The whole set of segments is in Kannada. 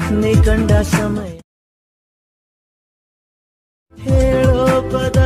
ನೀ ಕಂಡ ಸಮಯ ಹೇಳೋ ಪದ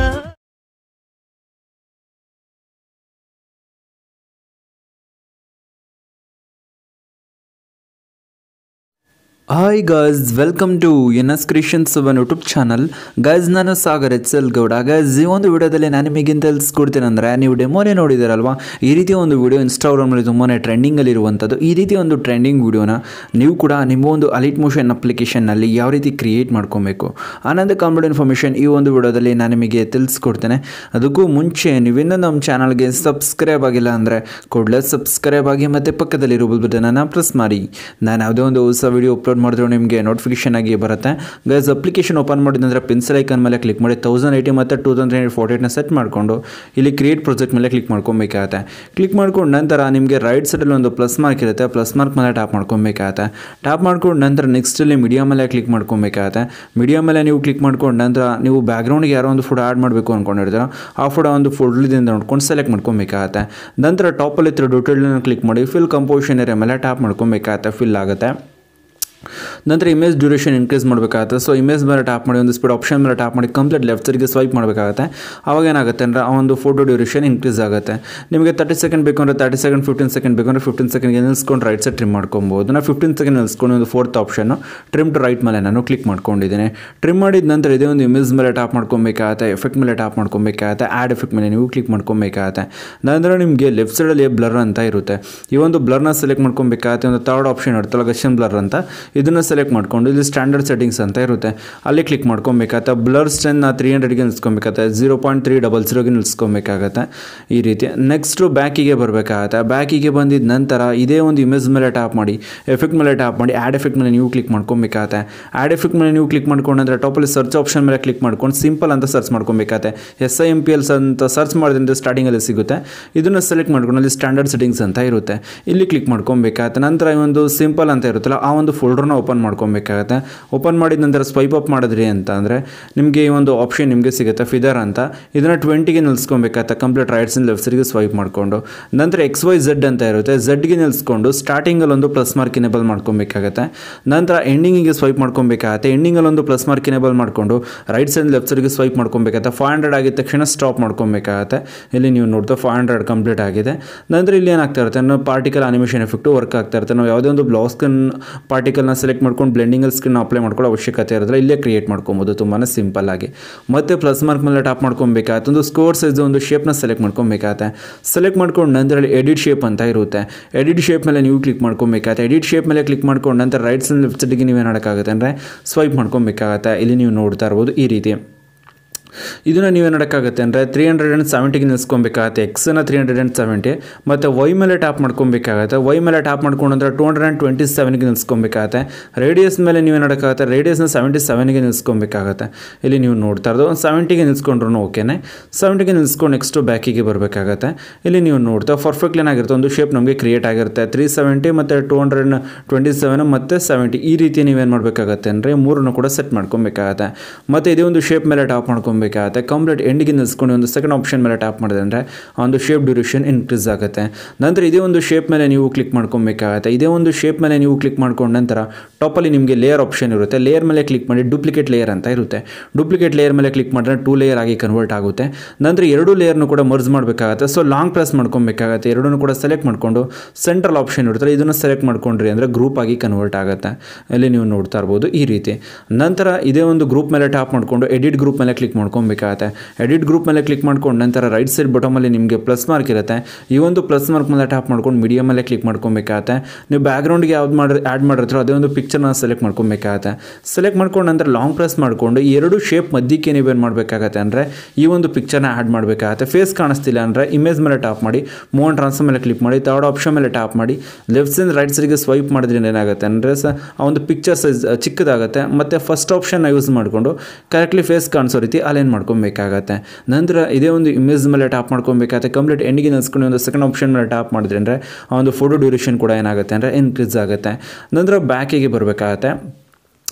hi guys welcome to N S creations one YouTube channel guys ನಾನು Sagar H L Gowda guys ಈ ಒಂದು ವಿಡಿಯೋದಲ್ಲಿ ನಾನು ನಿಮಗೆ ತಿಳಿಸ್ಕೊಡ್ತೀನಿ ಅಂದರೆ ನೀವು ಡೆಮೋನೇ ನೋಡಿದಾರಲ್ವಾ ಈ ರೀತಿಯ ಒಂದು ವಿಡಿಯೋ ಇನ್ಸ್ಟಾಗ್ರಾಮಲ್ಲಿ ತುಂಬಾ ಟ್ರೆಂಡಿಂಗಲ್ಲಿ ಇರುವಂಥದ್ದು ಈ ರೀತಿಯ ಒಂದು ಟ್ರೆಂಡಿಂಗ್ ವಿಡಿಯೋನ ನೀವು ಕೂಡ ನಿಮ್ಮ ಒಂದು ಅಲಿಟ್ ಮೋಷನ್ ಅಪ್ಲಿಕೇಶನ್ನಲ್ಲಿ ಯಾವ ರೀತಿ ಕ್ರಿಯೇಟ್ ಮಾಡ್ಕೊಬೇಕು ಆನಂದ ಕಂಪ್ಲೀಟ್ ಇನ್ಫಾರ್ಮೇಷನ್ ಈ ಒಂದು ವಿಡಿಯೋದಲ್ಲಿ ನಾನು ನಿಮಗೆ ತಿಳಿಸ್ಕೊಡ್ತೇನೆ ಅದಕ್ಕೂ ಮುಂಚೆ ನೀವಿನ್ನೂ ನಮ್ಮ ಚಾನಲ್ಗೆ ಸಬ್ಸ್ಕ್ರೈಬ್ ಆಗಿಲ್ಲ ಅಂದರೆ ಕೂಡಲೇ ಸಬ್ಸ್ಕ್ರೈಬ್ ಆಗಿ ಮತ್ತು ಪಕ್ಕದಲ್ಲಿರೋ ಬಟನನ್ನು ಪ್ರೆಸ್ ಮಾಡಿ ನಾನು ಯಾವುದೇ ಒಂದು ಹೊಸ ವಿಡಿಯೋ ಅಪ್ಲೋಡ್ ಮಾಡಿದ್ರು ನಿಮಗೆ ನೋಟಿಫಿಕೇಶನ್ ಆಗಿ ಬರುತ್ತೆ ಗೈಸ್ ಅಪ್ಲಿಕೇಶನ್ ಓಪನ್ ಮಾಡಿದಂದ್ರೆ ಪೆನ್ಸಿಲ್ ಐಕನ್ ಮೇಲೆ ಕ್ಲಿಕ್ ಮಾಡಿ ತೌಸಂಡ್ ಏಯ್ಟಿ ಮತ್ತು ಟೂ ತೌಸಂಡ್ ಏಯ್ಟ್ ಫೋರ್ಟಿ ಏಟ್ನ ಸೆಟ್ ಮಾಡಿಕೊಂಡು ಇಲ್ಲಿ ಕ್ರಿಯೇಟ್ ಪ್ರಾಜೆಕ್ಟ್ ಮೇಲೆ ಕ್ಲಿಕ್ ಮಾಡ್ಕೊಬೇಕಾಗತ್ತೆ ಕ್ಲಿಕ್ ಮಾಡ್ಕೊಂಡು ನಂತರ ನಿಮಗೆ ರೈಟ್ ಸೈಡಲ್ಲಿ ಒಂದು ಪ್ಲಸ್ ಮಾರ್ಕ್ ಇರುತ್ತೆ ಪ್ಲಸ್ ಮಾರ್ಕ್ ಮೇಲೆ ಟ್ಯಾಪ್ ಮಾಡ್ಕೊಬೇಕಾಗತ್ತೆ ಟ್ಯಾಪ್ ಮಾಡ್ಕೊಂಡು ನಂತರ ನೆಕ್ಸ್ಟಲ್ಲಿ ಮೀಡಿಯಾ ಮೇಲೆ ಕ್ಲಿಕ್ ಮಾಡ್ಕೊಬೇಕಾಗತ್ತೆ ಮೀಡಿಯಾ ಮೇಲೆ ನೀವು ಕ್ಲಿಕ್ ಮಾಡ್ಕೊಂಡು ನಂತರ ನೀವು ಬ್ಯಾಕ್ಗ್ರೌಂಡ್ಗೆ ಯಾರೋ ಒಂದು ಫೋಟೋ ಆ್ಯಡ್ ಮಾಡಬೇಕು ಅಂದ್ಕೊಂಡಿರ್ತೀರ ಆ ಫೋಟೋ ಒಂದು ಫೋಟೋದಿಂದ ನೋಡ್ಕೊಂಡು ಸೆಲೆಕ್ಟ್ ಮಾಡ್ಕೊಬೇಕಾಗತ್ತೆ ನಂತರ ಟಾಪಲ್ಲಿ ಇತ್ತು ಡೊಟೇಲ್ನ ಕ್ಲಿಕ್ ಮಾಡಿ ಫಿಲ್ ಕಂಪೋಸಿಷನ್ ಏರಿಯಾ ಮೇಲೆ ಟ್ಯಾಪ್ ಮಾಡ್ಕೊಬೇಕಾಗತ್ತೆ ಫಿಲ್ ಆಗುತ್ತೆ ನಂತರ ಇಮೇಜ್ ಡ್ಯೂರೇಷನ್ ಇನ್ಕ್ರೀಸ್ ಮಾಡಬೇಕಾಗುತ್ತೆ ಸೊ ಇಮೇಜ್ ಮೇಲೆ ಟ್ಯಾಪ್ ಮಾಡಿ ಒಂದು ಸ್ಪೀಡ್ ಆಪ್ಷನ್ ಮೇಲೆ ಟ್ಯಾಪ್ ಮಾಡಿ ಕಂಪ್ಲೀಟ್ ಲೆಫ್ಟ್ ಸೈಡ್ಗೆ ಸ್ವೈಪ್ ಮಾಡಬೇಕಾಗುತ್ತೆ ಅವಾಗ ಏನಾಗುತ್ತೆ ಅಂದರೆ ಆ ಒಂದು ಫೋಟೋ ಡ್ಯೂರೇಷನ್ ಇನ್ಕ್ರೀಸ್ ಆಗುತ್ತೆ ನಿಮಗೆ ತರ್ಟಿ ಸೆಕೆಂಡ್ ಬೇಕು ಅಂದರೆ ತರ್ಟಿ ಸೆಕೆಂಡ್ ಫಿಫ್ಟೀನ್ ಸೆಕೆಂಡ್ ಬೇಕು ಅಂದರೆ ಫಿಫ್ಟೀನ್ ಸೆಕೆಂಡ್ಗೆ ನಿಲ್ಸ್ಕೊಂಡು ರೈಟ್ ಸೈಡ್ ಟ್ರಿಮ್ ಮಾಡ್ಕೊಬೋದು ನಾನು ಫಿಫ್ಟೀನ್ ಸೆಕೆಂಡ್ ನಿಲ್ಸ್ಕೊಂಡು ಒಂದು ಫೋರ್ತ್ ಆಪ್ಷನ್ನು ಟ್ರಿಮ್ ಟು ರೈಟ್ ಮೇಲೆ ನಾನು ಕ್ಲಿಕ್ ಮಾಡ್ಕೊಂಡಿದ್ದೀನಿ ಟ್ರಿಮ್ ಮಾಡಿದ ನಂತರ ಇದೇ ಒಂದು ಇಮೇಜ್ ಮೇಲೆ ಟ್ಯಾಪ್ ಮಾಡ್ಕೊಬೇಕಾಗತ್ತೆ ಎಫೆಕ್ಟ್ ಮೇಲೆ ಟ್ಯಾಪ್ ಮಾಡ್ಕೊಬೇಕಾಗತ್ತೆ ಆ್ಯಡ್ ಎಫೆಕ್ಟ್ ಮೇಲೆ ನೀವು ಕ್ಲಿಕ್ ಮಾಡ್ಕೊಬೇಕಾಗತ್ತೆ ನಂತರ ನಿಮಗೆ ಲೆಫ್ಟ್ ಸೈಡಲ್ಲಿ ಬ್ಲರ್ ಅಂತ ಇರುತ್ತೆ ಈ ಒಂದು ಬ್ಲರ್ನ ಸೆಲೆಕ್ಟ್ ಮಾಡ್ಕೊಬೇಕಾಗತ್ತೆ ಒಂದು ಥರ್ಡ್ ಆಪ್ಷನ್ ಇರುತ್ತಲ್ಲ ಗಷನ್ ಬ್ಲರ್ ಅಂತ ಇದನ್ನು ಸೆಲೆಕ್ಟ್ ಮಾಡ್ಕೊಂಡು ಇಲ್ಲಿ ಸ್ಟ್ಯಾಂಡರ್ಡ್ ಸೆಟ್ಟಿಂಗ್ಸ್ ಅಂತ ಇರುತ್ತೆ ಅಲ್ಲಿ ಕ್ಲಿಕ್ ಮಾಡ್ಕೊಬೇಕಾಗತ್ತೆ ಬ್ಲರ್ ಸ್ಟ್ರೆನ್ನ ತ್ರೀ ಹಂಡ್ರೆಡ್ಗೆ ನಿಲ್ಸ್ಕೊಬೇಕಾಗತ್ತೆ ಜೀರೋ ಪಾಯಿಂಟ್ ತ್ರೀ ಡಬಲ್ ಜೀರೋಗೆ ನಿಲ್ಸ್ಕೊಬೇಕಾಗತ್ತೆ ಈ ರೀತಿ ನೆಕ್ಸ್ಟು ಬ್ಯಾಕಿಗೆ ಬರಬೇಕಾಗತ್ತೆ ಬ್ಯಾಕಿಗೆ ಬಂದಿದ್ದ ನಂತರ ಇದೇ ಒಂದು ಇಮೇಜ್ ಮೇಲೆ ಟ್ಯಾಪ್ ಮಾಡಿ ಎಫೆಕ್ಟ್ ಮೇಲೆ ಟ್ಯಾಪ್ ಮಾಡಿ ಆ್ಯಡ್ ಎಫೆಕ್ಟ್ ಮೇಲೆ ನೀವು ಕ್ಲಿಕ್ ಮಾಡ್ಕೊಬೇಕಾಗತ್ತೆ ಆ್ಯಡ್ ಎಫೆಕ್ಟ್ ಮೇಲೆ ನೀವು ಕ್ಲಿಕ್ ಮಾಡ್ಕೊಂಡ್ರೆ ಟಾಪಲ್ಲಿ ಸರ್ಚ್ ಆಪ್ಷನ್ ಮೇಲೆ ಕ್ಲಿಕ್ ಮಾಡ್ಕೊಂಡು ಸಿಂಪಲ್ ಅಂತ ಸರ್ಚ್ ಮಾಡ್ಕೊಬೇಕಾಗತ್ತೆ ಎಸ್ ಐ ಎಮ್ ಪಿ ಎಲ್ಸ್ ಅಂತ ಸರ್ಚ್ ಮಾಡಿದ್ರೆ ಸ್ಟಾರ್ಟಿಂಗಲ್ಲಿ ಸಿಗುತ್ತೆ ಇದನ್ನು ಸೆಲೆಕ್ಟ್ ಮಾಡ್ಕೊಂಡು ಅಲ್ಲಿ ಸ್ಟ್ಯಾಂಡರ್ಡ್ ಸೆಟ್ಟಿಂಗ್ಸ್ ಅಂತ ಇರುತ್ತೆ ಇಲ್ಲಿ ಕ್ಲಿಕ್ ಮಾಡ್ಕೊಬೇಕಾಗತ್ತೆ ನಂತರ ಈ ಒಂದು ಸಿಂಪಲ್ ಅಂತ ಇರುತ್ತಲ್ಲ ಆ ಒಂದು ಫೋಲ್ಡರ್ನ ಓಪನ್ ಮಾಡ್ಕೊಬೇಕಾಗತ್ತೆ ಓಪನ್ ಮಾಡಿದ ನಂತರ ಸ್ವೈಪ್ ಅಪ್ ಮಾಡಿದ್ರಿ ಅಂತ ಅಂದರೆ ನಿಮಗೆ ಈ ಒಂದು ಆಪ್ಷನ್ ನಿಮಗೆ ಸಿಗುತ್ತೆ ಫಿದರ್ ಅಂತ ಇದನ್ನು ಟ್ವೆಂಟಿಗೆ ನಿಲ್ಸ್ಕೊಬೇಕಾಗತ್ತೆ ಕಂಪ್ಲೀಟ್ ರೈಟ್ಸ್ ಇಂದ ಲೆಫ್ಟ್ ಸೈಡ್ಗೆ ಸ್ವೈಪ್ ಮಾಡಿಕೊಂಡು ನಂತರ ಎಕ್ಸ್ ವೈ ಝೆಡ್ ಅಂತ ಇರುತ್ತೆ ಝೆಡ್ಗೆ ನಿಲ್ಸ್ಕೊಂಡು ಸ್ಟಾರ್ಟಿಂಗಲ್ಲಿ ಒಂದು ಪ್ಲಸ್ ಮಾರ್ಕ್ ಇನೇಬಲ್ ಮಾಡ್ಕೊಬೇಕಾಗತ್ತೆ ನಂತರ ಎಂಡಿಂಗಿಗೆ ಸ್ವೈಪ್ ಮಾಡ್ಕೊಬೇಕಾಗತ್ತೆ ಎಂಡಿಂಗಲ್ಲಿ ಒಂದು ಪ್ಲಸ್ ಮಾರ್ಕ್ ಇನೇಬಲ್ ಮಾಡಿಕೊಂಡು ರೈಟ್ ಸೈಡ್ ಲೆಫ್ಟ್ ಸೈಡ್ಗೆ ಸ್ವೈಪ್ ಮಾಡ್ಕೊಬೇಕಾಗತ್ತೆ ಫೈವ್ ಹಂಡ್ರೆಡ್ ಆಗಿದ ತಕ್ಷಣ ಸ್ಟಾಪ್ ಮಾಡ್ಕೊಬೇಕಾಗತ್ತೆ ಇಲ್ಲಿ ನೀವು ನೋಡ್ತಾ ಫೈವ್ ಹಂಡ್ರೆಡ್ ಕಂಪ್ಲೀಟ್ ಆಗಿದೆ ನಂತರ ಇಲ್ಲಿ ಏನಾಗ್ತಾ ಇರುತ್ತೆ ನಾವು ಪಾರ್ಟಿಕಲ್ ಅನಿಮೇಷನ್ ಎಫೆಕ್ಟು ವರ್ಕ್ ಆಗ್ತಾ ಇರುತ್ತೆ ನಾವು ಯಾವುದೇ ಒಂದು ಬ್ಲೌಸ್ ಸ್ಕಿನ್ ಪಾರ್ಟಿಕಲ್ನ ಸೆಲೆಕ್ಟ್ ಮಾಡ್ಕೊಂಡು ಬ್ಲೆಂಡಿಂಗಲ್ ಸ್ಕಿನ್ ಅಪ್ಲೈ ಮಾಡ್ಕೊಳ್ಳೋ ಅವಶ್ಯಕತೆ ಇರೋದ್ರೆ ಇಲ್ಲೇ ಕ್ರಿಯೇಟ್ ಮಾಡ್ಕೊಬೋದು ತುಂಬಾ ಸಿಂಪಲ್ ಆಗಿ ಮತ್ತೆ ಪ್ಲಸ್ ಮಾರ್ಕ್ ಮೇಲೆ ಟಾಪ್ ಮಾಡ್ಕೊಬೇಕಾಗತ್ತೆ ಒಂದು ಸ್ಕೋರ್ ಸೈಜ್ ಒಂದು ಶೇಪ್ನ ಸೆಲೆಕ್ಟ್ ಮಾಡ್ಕೊಬೇಕಾಗತ್ತೆ ಸೆಲೆಕ್ಟ್ ಮಾಡ್ಕೊಂಡು ನಂತರ ಎಡಿಟ್ ಶೇಪ್ ಅಂತ ಇರುತ್ತೆ ಎಡಿಟ್ ಶೇಪ್ ಮೇಲೆ ನೀವು ಕ್ಲಿಕ್ ಮಾಡ್ಕೊಬೇಕಾಗತ್ತೆ ಎಡಿಟ್ ಶೇಪ್ ಮೇಲೆ ಕ್ಲಿಕ್ ಮಾಡ್ಕೊಂಡು ನಂತರ ರೈಟ್ ಸೈಡ್ ಲೆಫ್ಟ್ ಸೈಡ್ಗೆ ನೀವೇನು ಮಾಡೋಕ್ಕಾಗುತ್ತೆ ಅಂದರೆ ಸ್ವೈಪ್ ಮಾಡ್ಕೊಬೇಕಾಗತ್ತೆ ಇಲ್ಲಿ ನೀವು ನೋಡ್ತಾ ಇರ್ಬೋದು ಈ ರೀತಿ ಇದನ್ನು ನೀವೇ ನೋಡೋಕ್ಕಾಗುತ್ತೆ ಅಂದರೆ ತ್ರೀ ಹಂಡ್ರೆಡ್ ಆ್ಯಂಡ್ ಸೆವೆಂಟಿಗೆ ನಿಲ್ಸ್ಕೊಬೇಕಾಗತ್ತೆ ಎಕ್ಸನ್ನ ತ್ರೀ ಹಂಡ್ರೆಡ್ ಆ್ಯಂಡ್ ಸೆವೆಂಟಿ ಮತ್ತು ವೈ ಮೇಲೆ ಟ್ಯಾಪ್ ಮಾಡ್ಕೊಬೇಕಾಗತ್ತೆ ವೈ ಮೇಲೆ ಟ್ಯಾಪ್ ಮಾಡ್ಕೊಂಡ್ರೆ ಟೂ ಹಂಡ್ರೆಡ್ ಆ್ಯಂಡ್ ಟ್ವೆಂಟಿ ಸೆವೆನ್ಗೆ ನಿಲ್ಸ್ಕೊಬೇಕಾಗತ್ತೆ ರೇಡಿಯಸ್ ಮೇಲೆ ನೀವೇ ನೋಡೋಕ್ಕಾಗುತ್ತೆ ರೇಡಿಯಸ್ನ ಸೆವೆಂಟಿ ಸೆವೆನ್ಗೆ ನಿಲ್ಸ್ಕೊಬೇಕಾಗತ್ತೆ ಇಲ್ಲಿ ನೀವು ನೋಡ್ತಾ ಇರೋದು ಒಂದು ಸೆವೆಂಟಿಗೆ ನಿಲ್ಸ್ಕೊಂಡ್ರು ಓಕೆನೆ ಸೆವೆಂಟಿಗೆ ನಿಲ್ಸ್ಕೊಂಡು ನೆಕ್ಸ್ಟು ಬ್ಯಾಕಿಗೆ ಬರಬೇಕಾಗತ್ತೆ ಇಲ್ಲಿ ನೀವು ನೋಡ್ತಾ ಪರ್ಫೆಕ್ಟ್ ಏನಾಗಿರುತ್ತೆ ಒಂದು ಶೇಪ್ ನಮಗೆ ಕ್ರಿಯೇಟ್ ಆಗಿರುತ್ತೆ ತ್ರೀ ಸೆವೆಂಟಿ ಮತ್ತು ಟೂ ಹಂಡ್ರೆಡ್ ಟ್ವೆಂಟಿ ಸೆವೆನ್ ಮತ್ತು ಸೆವೆಂಟಿ ಈ ರೀತಿ ನೀವೇನು ಮಾಡಬೇಕಾಗತ್ತೆ ಅಂದರೆ ಮೂರನ್ನು ಕೂಡ ಸೆಟ್ ಮಾಡ್ಕೊಬೇಕಾಗತ್ತೆ ಮತ್ತು ಇದೇ ಒಂದು ಶೇಪ್ ಮೇಲೆ ಟಾಪ್ ಮಾಡ್ಕೊಬೇಕು ಬೇಕಾಗುತ್ತೆ ಕಂಪ್ಲೀಟ್ ಎಂಡಿಗೆ ನಿಲ್ಸ್ಕೊಂಡು ಒಂದು ಸೆಕೆಂಡ್ ಆಪ್ಷನ್ ಮೇಲೆ ಟ್ಯಾಪ್ ಮಾಡಿದ್ರೆ ಅಂದರೆ ಆ ಒಂದು ಶೇಪ್ ಡ್ಯೂರೇಷನ್ ಇನ್ಕ್ರೀಸ್ ಆಗುತ್ತೆ ನಂತರ ಇದೇ ಒಂದು ಶೇಪ್ ಮೇಲೆ ನೀವು ಕ್ಲಿಕ್ ಮಾಡ್ಕೊಬೇಕಾಗತ್ತೆ ಇದೇ ಒಂದು ಶೇಪ್ ಮೇಲೆ ನೀವು ಕ್ಲಿಕ್ ಮಾಡ್ಕೊಂಡು ನಂತರ ಟಾಪಲ್ಲಿ ನಿಮಗೆ ಲೇಯರ್ ಆಪ್ಷನ್ ಇರುತ್ತೆ ಲೇಯರ್ ಮೇಲೆ ಕ್ಲಿಕ್ ಮಾಡಿ ಡೂಪ್ಲಿಕೇಟ್ ಲೇಯರ್ ಅಂತ ಇರುತ್ತೆ ಡೂಪ್ಲಿಕೇಟ್ ಲೇಯರ್ ಮೇಲೆ ಕ್ಲಿಕ್ ಮಾಡಿದ್ರೆ ಟೂ ಲೇಯರ್ ಆಗಿ ಕನ್ವರ್ಟ್ ಆಗುತ್ತೆ ನಂತರ ಎರಡು ಲೇಯರ್ನು ಕೂಡ ಮರ್ಜ್ ಮಾಡಬೇಕಾಗತ್ತೆ ಸೊ ಲಾಂಗ್ ಪ್ರೆಸ್ ಮಾಡ್ಕೊಬೇಕಾಗತ್ತೆ ಎರಡನ್ನೂ ಕೂಡ ಸೆಲೆಕ್ಟ್ ಮಾಡಿಕೊಂಡು ಸೆಂಟ್ರಲ್ ಆಪ್ಷನ್ ಇರುತ್ತೆ ಇದನ್ನು ಸೆಲೆಕ್ಟ್ ಮಾಡ್ಕೊಂಡ್ರಿ ಅಂದರೆ ಗ್ರೂಪ್ ಆಗಿ ಕನ್ವರ್ಟ್ ಆಗುತ್ತೆ ಇಲ್ಲಿ ನೀವು ನೋಡ್ತಾ ಇರ್ಬೋದು ಈ ರೀತಿ ನಂತರ ಇದೇ ಒಂದು ಗ್ರೂಪ್ ಮೇಲೆ ಟ್ಯಾಪ್ ಮಾಡಿಕೊಂಡು ಎಡಿಟ್ ಗ್ರೂಪ್ ಮೇಲೆ ಕ್ಲಿಕ್ ಮಾಡ್ಕೊಬೇಕಾಗತ್ತೆ ಎಡಿಟ್ ಗ್ರೂಪ್ ಮೇಲೆ ಕ್ಲಿಕ್ ಮಾಡ್ಕೊಂಡು ನಂತರ ರೈಟ್ ಸೈಡ್ ಬಟಮಲ್ಲಿ ನಿಮಗೆ ಪ್ಲಸ್ ಮಾರ್ಕ್ ಇರುತ್ತೆ ಈ ಒಂದು ಪ್ಲಸ್ ಮಾರ್ಕ್ ಮೇಲೆ ಟ್ಯಾಪ್ ಮಾಡ್ಕೊಂಡು ಮೀಡಿಯಾ ಮೇಲೆ ಕ್ಲಿಕ್ ಮಾಡ್ಕೊಬೇಕಾಗತ್ತೆ ನೀವು ಬ್ಯಾಕ್ಗ್ರೌಂಡ್ಗೆ ಯಾವ್ದು ಮಾಡಿ ಆ್ಯಡ್ ಮಾಡಿರ್ತೀರೋ ಅದೇ ಒಂದು ಪಿಕ್ಚರ್ನ ಸೆಲೆಕ್ಟ್ ಮಾಡ್ಕೊಬೇಕಾಗತ್ತೆ ಸೆಲೆಕ್ಟ್ ಮಾಡ್ಕೊಂಡು ನಂತರ ಲಾಂಗ್ ಪ್ರೆಸ್ ಮಾಡಿಕೊಂಡು ಈ ಎರಡು ಶೇಪ್ ಮಧ್ಯಕ್ಕೆ ನೀವೇನು ಮಾಡಬೇಕಾಗತ್ತೆ ಅಂದರೆ ಈ ಒಂದು ಪಿಕ್ಚರ್ನ ಆ್ಯಡ್ ಮಾಡಬೇಕಾಗತ್ತೆ ಫೇಸ್ ಕಾಣಿಸ್ತಿಲ್ಲ ಅಂದರೆ ಇಮೇಜ್ ಮೇಲೆ ಟ್ಯಾಪ್ ಮಾಡಿ ಮೂವನ್ ಟ್ರಾನ್ಸ್ಫರ್ ಮೇಲೆ ಕ್ಲಿಕ್ ಮಾಡಿ ತರ್ಡ್ ಆಪ್ಷನ್ ಮೇಲೆ ಟ್ಯಾಪ್ ಮಾಡಿ ಲೆಫ್ಟ್ ಸೈಡ್ ರೈಟ್ ಸೈಡ್ಗೆ ಸ್ವೈಪ್ ಮಾಡಿದ್ರೆ ಏನಾಗುತ್ತೆ ಅಂದರೆ ಸ ಆ ಒಂದು ಪಿಕ್ಚರ್ ಸೈಜ್ ಚಿಕ್ಕದಾಗುತ್ತೆ ಮತ್ತು ಫಸ್ಟ್ ಆಪ್ಷನ್ನ ಯೂಸ್ ಮಾಡಿಕೊಂಡು ಕರೆಕ್ಟ್ಲಿ ಫೇಸ್ ಕಾಣಿಸೋ ರೀತಿ ಅಲೈನ್ ಮಾಡ್ಕೊಬೇಕಾಗತ್ತೆ ನಂತರ ಇದೇ ಒಂದು ಇಮೇಜ್ ಮೇಲೆ ಟ್ಯಾಪ್ ಮಾಡ್ಕೊಬೇಕಾಗತ್ತೆ ಕಂಪ್ಲೀಟ್ ಎಂಡಿಗೆ ನಿಲ್ಸ್ಕೊಂಡು ಒಂದು ಸೆಕೆಂಡ್ ಆಪ್ಷನ್ ಮೇಲೆ ಟ್ಯಾಪ್ ಮಾಡಿದ್ರೆ ಅಂದರೆ ಆ ಒಂದು ಫೋಟೋ ಡ್ಯೂರೇಷನ್ ಕೂಡ ಏನಾಗುತ್ತೆ ಅಂದರೆ ಇನ್ಕ್ರೀಸ್ ಆಗುತ್ತೆ ನಂತರ ಬ್ಯಾಕಿಗೆ ಬರಬೇಕಾಗತ್ತೆ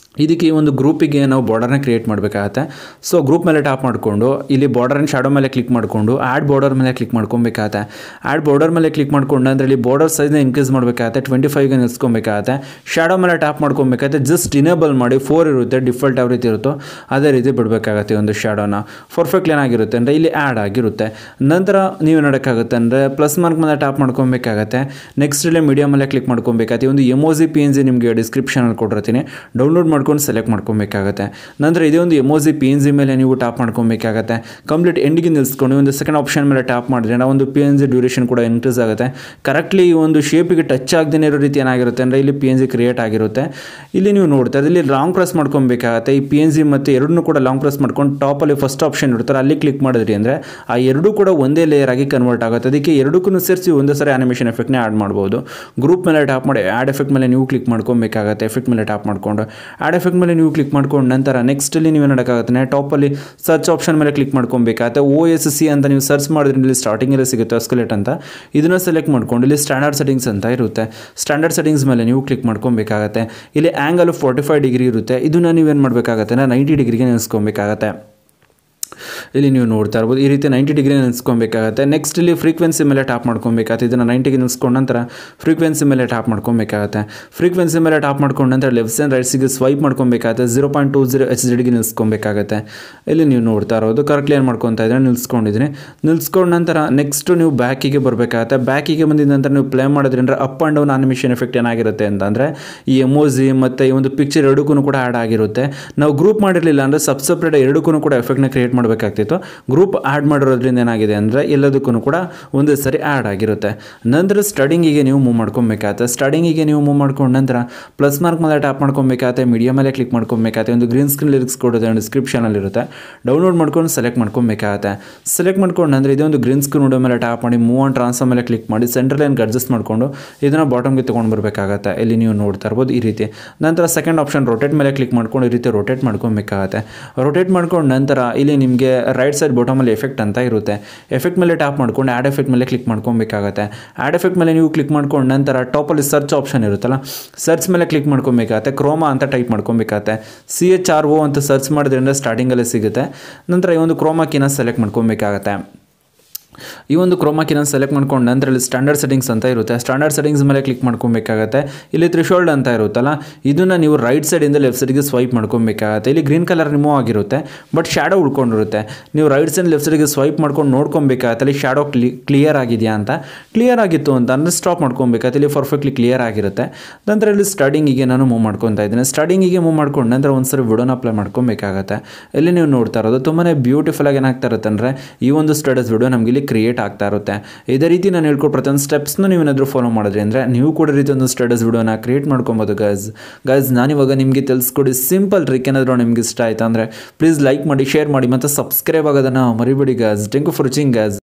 ಇದಕ್ಕೆ ಈ ಒಂದು ಗ್ರೂಪಿಗೆ ನಾವು ಬಾರ್ಡರ್ನ ಕ್ರಿಯೇಟ್ ಮಾಡಬೇಕಾಗತ್ತೆ ಸೊ ಗ್ರೂಪ್ ಮೇಲೆ ಟಾಪ್ ಮಾಡಿಕೊಂಡು ಇಲ್ಲಿ ಬಾರ್ಡರ್ ಆ್ಯಂಡ್ ಶಾಡೋ ಮೇಲೆ ಕ್ಲಿಕ್ ಮಾಡಿಕೊಂಡು ಆ್ಯಡ್ ಬಾರ್ಡರ್ ಮೇಲೆ ಕ್ಲಿಕ್ ಮಾಡ್ಕೊಬೇಕಾಗತ್ತೆ ಆ್ಯಡ್ ಬಾರ್ಡರ್ ಮೇಲೆ ಕ್ಲಿಕ್ ಮಾಡ್ಕೊಂಡು ಅಂದರೆ ಇಲ್ಲಿ ಬಾರ್ಡರ್ ಸೈಜ್ನ ಇನ್ಕ್ರೀಸ್ ಮಾಡಬೇಕಾಗತ್ತೆ ಟ್ವೆಂಟಿ ಫೈವ್ಗೆ ನಿಲ್ಸ್ಕೊಬೇಕಾಗತ್ತೆ ಶಾಡೋ ಮೇಲೆ ಟಾಪ್ ಮಾಡ್ಕೊಬೇಕಾಗತ್ತೆ ಜಸ್ಟ್ ಇನೇಬಲ್ ಮಾಡಿ ಫೋರ್ ಇರುತ್ತೆ ಡಿಫಾಲ್ಟ್ ಯಾವ ರೀತಿ ಇರುತ್ತೋ ಅದೇ ರೀತಿ ಬಿಡಬೇಕಾಗತ್ತೆ ಒಂದು ಶಾಡೋನ ಪರ್ಫೆಕ್ಟ್ ಏನಾಗಿರುತ್ತೆ ಅಂದರೆ ಇಲ್ಲಿ ಆ್ಯಡ್ ಆಗಿರುತ್ತೆ ನಂತರ ನೀವು ನೋಡೋಕ್ಕಾಗುತ್ತೆ ಅಂದರೆ ಪ್ಲಸ್ ಮಾರ್ಕ್ ಮೇಲೆ ಟಾಪ್ ಮಾಡ್ಕೊಬೇಕಾಗತ್ತೆ ನೆಕ್ಸ್ಟ್ ಇಲ್ಲಿ ಮೀಡಿಯಾ ಮೇಲೆ ಕ್ಲಿಕ್ ಮಾಡ್ಕೊಬೇಕಾಗತ್ತೆ ಒಂದು ಎಮೋಜಿ ಪಿ ಎನ್ ಜಿ ನಿಮಗೆ ಡಿಸ್ಕ್ರಿಪ್ಷನಲ್ಲಿ ಕೊಟ್ಟಿರ್ತೀನಿ ಡೌನ್ಲೋಡ್ ಮಾಡ್ಕೊಂಡು ಸೆಲೆಕ್ಟ್ ಮಾಡ್ಕೊಬೇಕಾಗತ್ತೆ ನಂತರ ಇದೇ ಒಂದು ಎಮೋಜಿ ಪಿ ಎನ್ ಜಿ ಮೇಲೆ ನೀವು ಟಾಪ್ ಮಾಡ್ಕೊಬೇಕಾಗತ್ತೆ ಕಂಪ್ಲೀಟ್ ಎಂಡಿಗೆ ನಿಲ್ಸ್ಕೊಂಡು ಒಂದು ಸೆಕೆಂಡ್ ಆಪ್ಷನ್ ಮೇಲೆ ಟಾಪ್ ಮಾಡಿದ್ರೆ ನಾವು ಒಂದು ಪಿ ಎನ್ ಜಿ ಡ್ಯೂರೇಷನ್ ಕೂಡ ಇನ್ಕ್ರೀಸ್ ಆಗುತ್ತೆ ಕರೆಕ್ಟ್ಲಿ ಈ ಒಂದು ಶೇಪಿಗೆ ಟಚ್ ಆಗದೇ ಇರೋ ರೀತಿ ಏನಾಗಿರುತ್ತೆ ಅಂದರೆ ಇಲ್ಲಿ ಪಿ ಎನ್ ಜಿ ಕ್ರಿಯೇಟ್ ಆಗಿರುತ್ತೆ ಇಲ್ಲಿ ನೀವು ನೋಡ್ತಾ ಇಲ್ಲಿ ಲಾಂಗ್ ಪ್ರೆಸ್ ಮಾಡ್ಕೊಬೇಕಾಗತ್ತೆ ಈ ಪಿ ಎನ್ ಜಿ ಮತ್ತು ಎರಡನ್ನೂ ಕೂಡ ಲಾಂಗ್ ಪ್ರೆಸ್ ಮಾಡ್ಕೊಂಡು ಟಾಪಲ್ಲಿ ಫಸ್ಟ್ ಆಪ್ಷನ್ ಇರ್ತಾರೆ ಅಲ್ಲಿ ಕ್ಲಿಕ್ ಮಾಡಿದ್ರಿ ಅಂದರೆ ಆ ಎರಡೂ ಕೂಡ ಒಂದೇ ಲೇಯರ್ ಆಗಿ ಕನ್ವರ್ಟ್ ಆಗುತ್ತೆ ಅದಕ್ಕೆ ಎರಡಕ್ಕೂ ಸೇರಿಸಿ ಒಂದೇ ಸರಿ ಆನಿಮೇಷನ್ ಎಫೆಕ್ಟ್ನೇ ಆ್ಯಡ್ ಮಾಡ್ಬೋದು ಗ್ರೂಪ್ ಮೇಲೆ ಟಾಪ್ ಮಾಡಿ ಆ್ಯಡ್ ಎಫೆಕ್ಟ್ ಮೇಲೆ ನೀವು ಕ್ಲಿಕ್ ಮಾಡ್ಕೊಬೇಕಾಗತ್ತೆ ಎಫೆಕ್ಟ್ ಮೇಲೆ ಟಾಪ್ ಮಾಡ್ಕೊಂಡು ಆ್ಯಡ್ ಎಫೆಕ್ಟ್ ಮೇಲೆ ನೀವು ಕ್ಲಿಕ್ ಮಾಡ್ಕೊಂಡು ನಂತರ ನೆಕ್ಸ್ಟಲ್ಲಿ ನೀವು ನೋಡೋಕ್ಕಾಗುತ್ತೆ ಟಾಪಲ್ಲಿ ಸರ್ಚ್ ಆಪ್ಷನ್ ಮೇಲೆ ಕ್ಲಿಕ್ ಮಾಡ್ಕೊಬೇಕಾಗತ್ತೆ ಓ ಎಸ್ ಸಿ ಅಂತ ನೀವು ಸರ್ಚ್ ಮಾಡಿದ್ರೆ ಇಲ್ಲಿ ಸ್ಟಾರ್ಟಿಂಗಲ್ಲಿ ಸಿಗುತ್ತೆ ಅಸ್ಕಲೇಟ್ ಅಂತ ಇದನ್ನು ಸೆಲೆಕ್ಟ್ ಮಾಡ್ಕೊಂಡು ಇಲ್ಲಿ ಸ್ಟ್ಯಾಂಡರ್ಡ್ ಸೆಟ್ಟಿಂಗ್ಸ್ ಅಂತ ಇರುತ್ತೆ ಸ್ಟ್ಯಾಂಡರ್ಡ್ ಸೆಟ್ಟಿಂಗ್ಸ್ ಮೇಲೆ ನೀವು ಕ್ಲಿಕ್ ಮಾಡ್ಕೊಬೇಕಾಗತ್ತೆ ಇಲ್ಲಿ ಆ್ಯಂಗಲ್ ಫೋರ್ಟಿ ಫೈವ್ ಡಿಗ್ರಿ ಇರುತ್ತೆ ಇದನ್ನು ನೀವೇನು ಮಾಡಬೇಕಾಗತ್ತೆ ನೈಂಟಿ ಡಿಗ್ರಿಗೆ ನೆನೆಸ್ಕೊಬೇಕಾಗತ್ತೆ ಇಲ್ಲಿ ನೀವು ನೋಡ್ತಾ ಇರ್ಬೋದು ಈ ರೀತಿ ನೈಂಟಿ ಡಿಗ್ರಿ ನಿಲ್ಸ್ಕೊಬೇಕಾಗತ್ತೆ ನೆಕ್ಸ್ಟ್ ಇಲ್ಲಿ ಫ್ರೀಕ್ವೆನ್ಸಿ ಮೇಲೆ ಟಾಪ್ ಮಾಡ್ಕೊಬೇಕಾಗತ್ತೆ ಇದನ್ನು ನೈಂಟಿಗೆ ನಿಲ್ಸ್ಕೊಂಡ ನಂತರ ಫ್ರೀಕ್ವೆನ್ಸಿ ಮೇಲೆ ಟಾಪ್ ಮಾಡ್ಕೊಬೇಕಾಗತ್ತೆ ಫ್ರೀಕ್ವೆನ್ಸಿ ಮೇಲೆ ಟಾಪ್ ಮಾಡ್ಕೊಂಡ ನಂತರ ಲೆಫ್ಟ್ ಆ್ಯಂಡ್ ರೈಟ್ಸಿಗೆ ಸ್ವೈಪ್ ಮಾಡ್ಕೊಬೇಕಾಗತ್ತೆ zero point two zero H ಡಿಗೆ ನಿಲ್ಸ್ಕೊಬೇಕಾಗತ್ತೆ ಇಲ್ಲಿ ನೀವು ನೋಡ್ತಾ ಇರೋದು ಕರೆಕ್ಟ್ಲಿ ಏನು ಮಾಡ್ಕೊತಾ ಇದ್ರೆ ನಿಲ್ಸ್ಕೊಂಡಿದ್ದೀನಿ ನಿಲ್ಸ್ಕೊಂಡ ನಂತರ ನೆಕ್ಸ್ಟ್ ನೀವು ಬ್ಯಾಕಿಗೆ ಬರಬೇಕಾಗತ್ತೆ ಬ್ಯಾಕಿಗೆ ಬಂದಿದ ನಂತರ ನೀವು ಪ್ಲೇ ಮಾಡಿದ್ರಿಂದ up and down animation effect ಏನಾಗಿರುತ್ತೆ ಅಂತಂದರೆ ಈ ಎಮೋಜಿ ಮತ್ತು ಈ ಒಂದು ಪಿಕ್ಚರ್ ಎರಡಕ್ಕೂ ಕೂಡ ಆ್ಯಡ್ ಆಗಿರುತ್ತೆ ನಾವು ಗ್ರೂಪ್ ಮಾಡಿರಲಿಲ್ಲ ಅಂದರೆ ಸಬ್ ಸಪ್ರೇಟ್ ಎರಡಕ್ಕೂ ಕೂಡ ಎಫೆಕ್ಟ್ನ ಕ್ರಿಯೇಟ್ ಮಾಡಬೇಕಾಗ್ತಿತ್ತು ಗ್ರೂಪ್ ಆ್ಯಡ್ ಮಾಡಿರೋದ್ರಿಂದ ಏನಾಗಿದೆ ಅಂದರೆ ಎಲ್ಲದಕ್ಕೂ ಕೂಡ ಒಂದೇ ಸರಿ ಆ್ಯಡ್ ಆಗಿರುತ್ತೆ ನಂತರ ಸ್ಟಡಿಂಗಿಗೆ ನೀವು ಮೂವ್ ಮಾಡ್ಕೊಬೇಕಾಗತ್ತೆ ಸ್ಟಡಿಂಗಿಗೆ ನೀವು ಮೂವ್ ಮಾಡ್ಕೊಂಡು ನಂತರ ಪ್ಲಸ್ ಮಾರ್ಕ್ ಮೇಲೆ ಟ್ಯಾಪ್ ಮಾಡ್ಕೊಬೇಕಾಗತ್ತೆ ಮೀಡಿಯಾ ಮೇಲೆ ಕ್ಲಿಕ್ ಮಾಡ್ಕೊಬೇಕಾಗತ್ತೆ ಒಂದು ಗ್ರೀನ್ ಸ್ಕ್ರೀನ್ ಲಿರಿಕ್ಸ್ ಕೊಡೋದು ಡಿಸ್ಕ್ರಿಪ್ಷನಲ್ಲಿ ಇರುತ್ತೆ ಡೌನ್ಲೋಡ್ ಮಾಡ್ಕೊಂಡು ಸೆಲೆಕ್ಟ್ ಮಾಡ್ಕೊಬೇಕಾಗತ್ತೆ ಸೆಲೆಕ್ಟ್ ಮಾಡ್ಕೊಂಡು ಅಂದರೆ ಇದೇ ಒಂದು ಗ್ರೀನ್ ಸ್ಕ್ರೀನ್ ವಿಡಿಯೋ ಮೇಲೆ ಟ್ಯಾಪ್ ಮಾಡಿ ಮೂವ್ ಆನ್ ಟ್ರಾನ್ಸ್ಫರ್ ಮೇಲೆ ಕ್ಲಿಕ್ ಮಾಡಿ ಸೆಂಟ್ರಲ್ ಲೈನ್ಗೆ ಅಡ್ಜಸ್ಟ್ ಮಾಡಿಕೊಂಡು ಇದನ್ನು ಬಾಟಮ್ಗೆ ತೊಗೊಂಡು ಬರಬೇಕಾಗತ್ತೆ ಇಲ್ಲಿ ನೀವು ನೋಡ್ತಾ ಇರ್ಬೋದು ಈ ರೀತಿ ನಂತರ ಸೆಕೆಂಡ್ ಆಪ್ಷನ್ ರೊಟೇಟ್ ಮೇಲೆ ಕ್ಲಿಕ್ ಮಾಡ್ಕೊಂಡು ಈ ರೀತಿ ರೊಟೇಟ್ ಮಾಡ್ಕೊಬೇಕಾಗತ್ತೆ ರೊಟೇಟ್ ಮಾಡ್ಕೊಂಡು ನಂತರ ಇಲ್ಲಿ ನಿಮಗೆ ರೈಟ್ ಸೈಡ್ ಬಾಟಮಲ್ಲಿ ಎಫೆಕ್ಟ್ ಅಂತ ಇರುತ್ತೆ ಎಫೆಕ್ಟ್ ಮೇಲೆ ಟ್ಯಾಪ್ ಮಾಡ್ಕೊಂಡು ಆ್ಯಡ್ ಎಫೆಕ್ಟ್ ಮೇಲೆ ಕ್ಲಿಕ್ ಮಾಡ್ಕೊಬೇಕಾಗತ್ತೆ ಆ್ಯಡ್ ಎಫೆಕ್ಟ್ ಮೇಲೆ ನೀವು ಕ್ಲಿಕ್ ಮಾಡ್ಕೊಂಡು ನಂತರ ಟಾಪಲ್ಲಿ ಸರ್ಚ್ ಆಪ್ಷನ್ ಇರುತ್ತಲ್ಲ ಸರ್ಚ್ ಮೇಲೆ ಕ್ಲಿಕ್ ಮಾಡ್ಕೊಬೇಕಾಗತ್ತೆ ಕ್ರೋಮಾ ಅಂತ ಟೈಪ್ ಮಾಡ್ಕೊಬೇಕಾಗತ್ತೆ ಸಿ ಎಚ್ ಆರ್ ಒ ಅಂತ ಸರ್ಚ್ ಮಾಡಿದ್ರಿಂದ ಸ್ಟಾರ್ಟಿಂಗಲ್ಲೇ ಸಿಗುತ್ತೆ ನಂತರ ಈ ಒಂದು ಕ್ರೋಮಾಕಿನ ಸೆಲೆಕ್ಟ್ ಮಾಡ್ಕೊಬೇಕಾಗತ್ತೆ ಈ ಒಂದು ಕ್ರೋಮಾಕಿನ ಸೆಲೆಕ್ಟ್ ಮಾಡ್ಕೊಂಡು ನಂತರ ಇಲ್ಲಿ ಸ್ಟ್ಯಾಂಡರ್ಡ್ ಸೆಟ್ಟಿಂಗ್ಸ್ ಅಂತ ಇರುತ್ತೆ ಸ್ಟ್ಯಾಂಡರ್ಡ್ ಸೆಟ್ಟಿಂಗ್ಸ್ ಮೇಲೆ ಕ್ಲಿಕ್ ಮಾಡ್ಕೊಬೇಕಾಗತ್ತೆ ಇಲ್ಲಿ ತ್ರಿಶೋಲ್ಡ್ ಅಂತ ಇರುತ್ತಲ್ಲ ಇದನ್ನು ನೀವು ರೈಟ್ ಸೈಡಿಂದ ಲೆಫ್ಟ್ ಸೈಡ್ಗೆ ಸ್ವೈಪ್ ಮಾಡ್ಕೊಬೇಕಾಗತ್ತೆ ಇಲ್ಲಿ ಗ್ರೀನ್ ಕಲರ್ ರಿಮೂವ್ ಆಗಿರುತ್ತೆ ಬಟ್ ಶ್ಯಾಡೋ ಉಳ್ಕೊಂಡಿರುತ್ತೆ ನೀವು ರೈಟ್ ಸೈಡ್ ಲೆಫ್ಟ್ ಸೈಡ್ಗೆ ಸ್ವೈಪ್ ಮಾಡ್ಕೊಂಡು ನೋಡ್ಕೊಬೇಕಾಗತ್ತೆ ಇಲ್ಲಿ ಶ್ಯಾಡೋ ಕ್ಲಿ ಕ್ಲಿಯರ್ ಆಗಿದೆಯಾ ಅಂತ ಕ್ಲಿಯರ್ ಆಗಿತ್ತು ಅಂತ ಅಂದರೆ ಸ್ಟಾಪ್ ಮಾಡ್ಕೊಬೇಕಾಗತ್ತೆ ಇಲ್ಲಿ ಪರ್ಫೆಕ್ಟ್ಲಿ ಕ್ಲಿಯರ್ ಆಗಿರುತ್ತೆ ನಂತರ ಇಲ್ಲಿ ಸ್ಟಾರ್ಟಿಂಗಿಗೆ ನಾನು ಮೂವ್ ಮಾಡ್ಕೊತಾ ಇದ್ದೀನಿ ಸ್ಟಾರ್ಟಿಂಗಿಗೆ ಮೂವ್ ಮಾಡ್ಕೊಂಡು ನಂತರ ಒಂದ್ಸರಿ ವಿಡೋನ ಅಪ್ಲೈ ಮಾಡ್ಕೊಬೇಕಾಗತ್ತೆ ಇಲ್ಲಿ ನೀವು ನೋಡ್ತಾ ಇರೋದು ತುಂಬಾ ಬ್ಯೂಟಿಫುಲ್ ಆಗಿ ಏನಾಗ್ತಾ ಇರುತ್ತೆ ಅಂದರೆ ಈ ಒಂದು ಸ್ಟೇಟಸ್ ವಿಡಿಯೋ ನಮಗೆ ಇಲ್ಲಿ ಕ್ರಿಯೇಟ್ ಆಗ್ತಾ ಇರುತ್ತೆ ಇದೇ ರೀತಿ ನಾನು ಹೇಳ್ಕೊಟ್ಟು ಪ್ರತಿಯೊಂದು ಸ್ಟೆಪ್ಸ್ನ ನೀವು ಏನಾದರೂ ಫಾಲೋ ಮಾಡಿದ್ರಿ ಅಂದರೆ ನೀವು ಕೂಡ ರೀತಿ ಒಂದು ಸ್ಟೇಟಸ್ ವಿಡಿಯೋನ ಕ್ರಿಯೇಟ್ ಮಾಡ್ಕೊಬೋದು ಗೈಸ್ ಗೈಸ್ ನಾನಿವಾಗ ನಿಮಗೆ ತಿಳಿಸ್ಕೊಡಿ ಸಿಂಪಲ್ ಟ್ರಿಕ್ ಏನಾದರೂ ನಿಮ್ಗೆ ಇಷ್ಟ ಆಯ್ತು ಅಂದರೆ ಪ್ಲೀಸ್ ಲೈಕ್ ಮಾಡಿ ಶೇರ್ ಮಾಡಿ ಮತ್ತು ಸಬ್ಸ್ಕ್ರೈಬ್ ಆಗೋದನ್ನು ಮರಿಬೇಡಿ guys thank you for watching guys